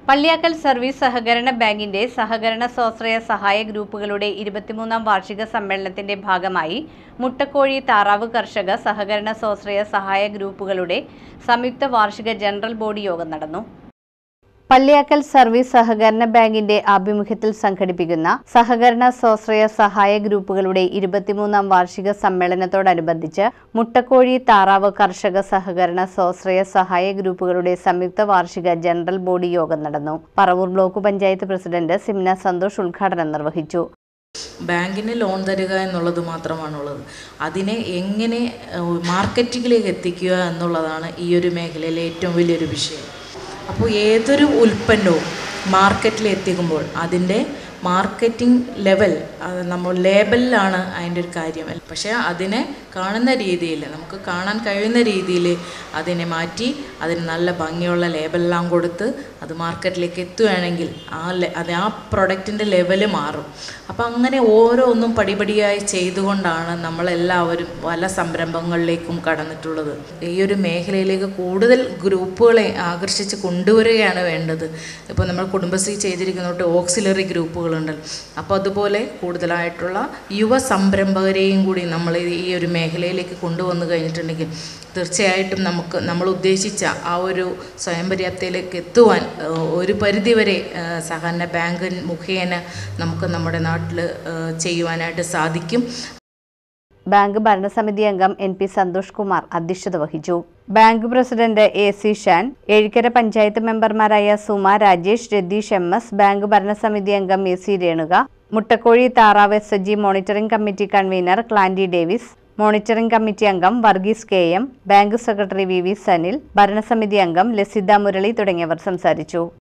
പള്ളിയാക്കൽ service സഹകരണ ബാങ്കിന്റെ സഹകരണ സ്വാശ്രയ സഹായ ഗ്രൂപ്പുകളുടെ ഇരുപത്തിമൂന്നാം വാർഷിക സമ്മേളനത്തിന്റെ ഭാഗമായി മുട്ടക്കോഴി താറാവ് കർഷക സഹകരണ സ്വാശ്രയ സഹായ ഗ്രൂപ്പുകളുടെ സംയുക്ത വാർഷിക ജനറൽ ബോഡി യോഗം നടന്നു പള്ളിയാക്കൽ സർവീസ് സഹകരണ ബാങ്കിന്റെ ആഭിമുഖ്യത്തിൽ സംഘടിപ്പിക്കുന്ന സഹകരണ സ്വാശ്രയ സഹായ ഗ്രൂപ്പുകളുടെ ഇരുപത്തിമൂന്നാം വാർഷിക സമ്മേളനത്തോടനുബന്ധിച്ച് മുട്ടക്കോഴി താറാവ് കർഷക സഹകരണ സ്വാശ്രയ സഹായ ഗ്രൂപ്പുകളുടെ സംയുക്ത വാർഷിക ജനറൽ ബോഡി യോഗം നടന്നു പറവൂർ ബ്ലോക്ക് പഞ്ചായത്ത് പ്രസിഡന്റ് സിംന സന്തോഷ് ഉദ്ഘാടനം നിർവഹിച്ചു ബാങ്കിന് ലോൺ തരിക എന്നുള്ളത് മാത്രമാണുള്ളത് അതിനെ എങ്ങനെ ഏഹ്, മാർക്കറ്റിങ്ങിലേക്ക് എത്തിക്കുക എന്നുള്ളതാണ് ഈ ഒരു മേഖലയിലെ ഏറ്റവും വലിയൊരു വിഷയം അപ്പോൾ ഏതൊരു ഉൽപ്പന്നവും മാർക്കറ്റിൽ എത്തിക്കുമ്പോൾ അതിൻ്റെ മാർക്കറ്റിംഗ് ലെവൽ അത് നമ്മൾ ലേബലിലാണ് അതിൻ്റെ ഒരു കാര്യം പക്ഷേ അതിനെ കാണുന്ന രീതിയിൽ നമുക്ക് കാണാൻ കഴിയുന്ന രീതിയിൽ അതിനെ മാറ്റി അതിന് നല്ല ഭംഗിയുള്ള ലേബലെല്ലാം കൊടുത്ത് അത് മാർക്കറ്റിലേക്ക് എത്തുകയാണെങ്കിൽ ആ ലെ അത് ആ പ്രൊഡക്റ്റിൻ്റെ ലെവല് മാറും അപ്പോൾ അങ്ങനെ ഓരോന്നും പടിപടിയായി ചെയ്തുകൊണ്ടാണ് നമ്മളെല്ലാവരും പല സംരംഭങ്ങളിലേക്കും കടന്നിട്ടുള്ളത് ഈ ഒരു മേഖലയിലേക്ക് കൂടുതൽ ഗ്രൂപ്പുകളെ ആകർഷിച്ച് കൊണ്ടുവരികയാണ് വേണ്ടത് ഇപ്പോൾ നമ്മൾ കുടുംബശ്രീ ചെയ്തിരിക്കുന്നതുകൊണ്ട് ഓക്സിലറി ഗ്രൂപ്പുകളുണ്ട് അപ്പോൾ അതുപോലെ കൂടുതലായിട്ടുള്ള യുവ സംരംഭകരെയും കൂടി നമ്മൾ ഈ ഒരു മേഖലയിലേക്ക് കൊണ്ടുവന്നു കഴിഞ്ഞിട്ടുണ്ടെങ്കിൽ തീർച്ചയായിട്ടും നമുക്ക് നമ്മൾ ഉദ്ദേശിച്ച ആ ഒരു സ്വയം പര്യാപ്തയിലേക്ക് എത്തുവാൻ ഏഹ്, ഒരു പരിധിവരെ ഏഹ്, സഹകരണ ബാങ്ക് മുഖേന നമുക്ക് നമ്മുടെ നാട്ടിൽ ചെയ്യുവാനായിട്ട് സാധിക്കും ബാങ്ക് ഭരണസമിതി അംഗം എൻ പി സന്തോഷ് കുമാർ അധ്യക്ഷത വഹിച്ചു bank president A C Shan Ezhikkara panchayat മെമ്പർമാരായ Suma Rajesh Ratheesh M S bank ഭരണസമിതി അംഗം എ സി രേണുക മുട്ടക്കോഴി താറാവ് S H G monitoring committee convener ക്ലാൻഡി ഡേവിസ് മോണിറ്ററിംഗ് കമ്മിറ്റി അംഗം Varghese K M bank secretary V V Sanil ഭരണസമിതി അംഗം ലസിത മുരളി തുടങ്ങിയവർ സംസാരിച്ചു